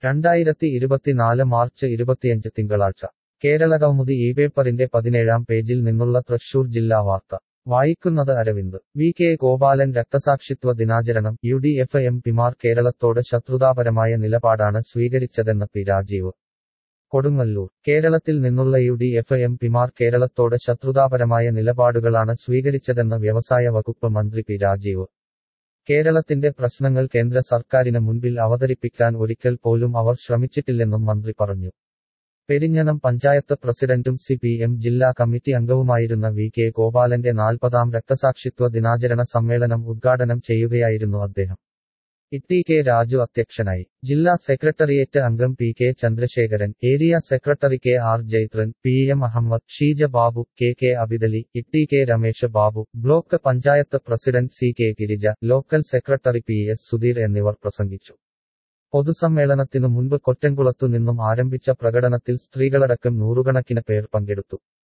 രണ്ടായിരത്തി ഇരുപത്തിനാല് മാർച്ച് ഇരുപത്തിയഞ്ച് തിങ്കളാഴ്ച കേരളകൗമുദി ഈ പേപ്പറിന്റെ പതിനേഴാം പേജിൽ നിന്നുള്ള തൃശൂർ ജില്ലാ വാർത്ത വായിക്കുന്നത് അരവിന്ദ് വി കെ ഗോപാലൻ രക്തസാക്ഷിത്വ ദിനാചരണം യു ഡി എഫ് എം പിമാർ കേരളത്തോട് ശത്രുതാപരമായ നിലപാടാണ് സ്വീകരിച്ചതെന്ന് പി രാജീവ് കൊടുങ്ങല്ലൂർ കേരളത്തിൽ നിന്നുള്ള യു ഡി എഫ് എം പിമാർ കേരളത്തോട് ശത്രുതാപരമായ നിലപാടുകളാണ് സ്വീകരിച്ചതെന്ന് വ്യവസായ വകുപ്പ് മന്ത്രി പി രാജീവ് കേരളത്തിന്റെ പ്രശ്നങ്ങൾ കേന്ദ്ര സർക്കാരിന് മുൻപിൽ അവതരിപ്പിക്കാൻ ഒരിക്കൽ പോലും അവർ ശ്രമിച്ചിട്ടില്ലെന്നും മന്ത്രി പറഞ്ഞു പെരിഞ്ഞനം പഞ്ചായത്ത് പ്രസിഡന്റും സി പി എം ജില്ലാ കമ്മിറ്റി അംഗവുമായിരുന്ന വി കെ ഗോപാലന്റെ നാൽപ്പതാം രക്തസാക്ഷിത്വ ദിനാചരണ സമ്മേളനം ഉദ്ഘാടനം ചെയ്യുകയായിരുന്നു അദ്ദേഹം ഇ കെ രാജു അധ്യക്ഷനായി ജില്ലാ സെക്രട്ടേറിയറ്റ് അംഗം P K Chandrasekharan area secretary K R Jaithran P M Ahammed Sheeja Babu K K Abidali E K Ramesh Babu block panchayat president C K Girija local secretary P S Sudheer എന്നിവർ പ്രസംഗിച്ചു പൊതുസമ്മേളനത്തിനു മുൻപ് കൊറ്റൻകുളത്തു നിന്നും ആരംഭിച്ച പ്രകടനത്തിൽ സ്ത്രീകളടക്കം നൂറുകണക്കിന് പേർ പങ്കെടുത്തു